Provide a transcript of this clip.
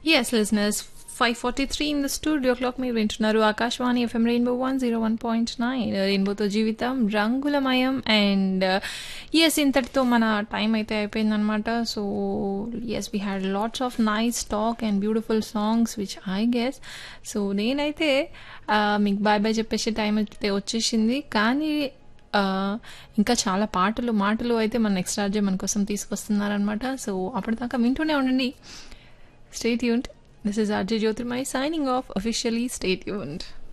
yes listeners five forty three in the studio clock మీరు వింటున్నారు Akashvani FM Rainbow one zero one point nine రెయిన్బోతో జీవితం రంగులమయం and yes ఇంతటితో మన టైం అయితే అయిపోయిందనమాట so yes we had lots of nice talk and beautiful songs which I guess so నేనైతే మీకు బాయ్ బాయ్ చెప్పేసి టైం అయితే వచ్చేసింది కానీ ఇంకా చాలా పాటలు మాటలు అయితే మన నెక్స్ట్ రాజ్యం మన కోసం తీసుకొస్తున్నారనమాట సో అప్పటిదాకా వింటూనే ఉండండి stay tuned this is RJ Jyotirmayi signing off officially stay యూంట్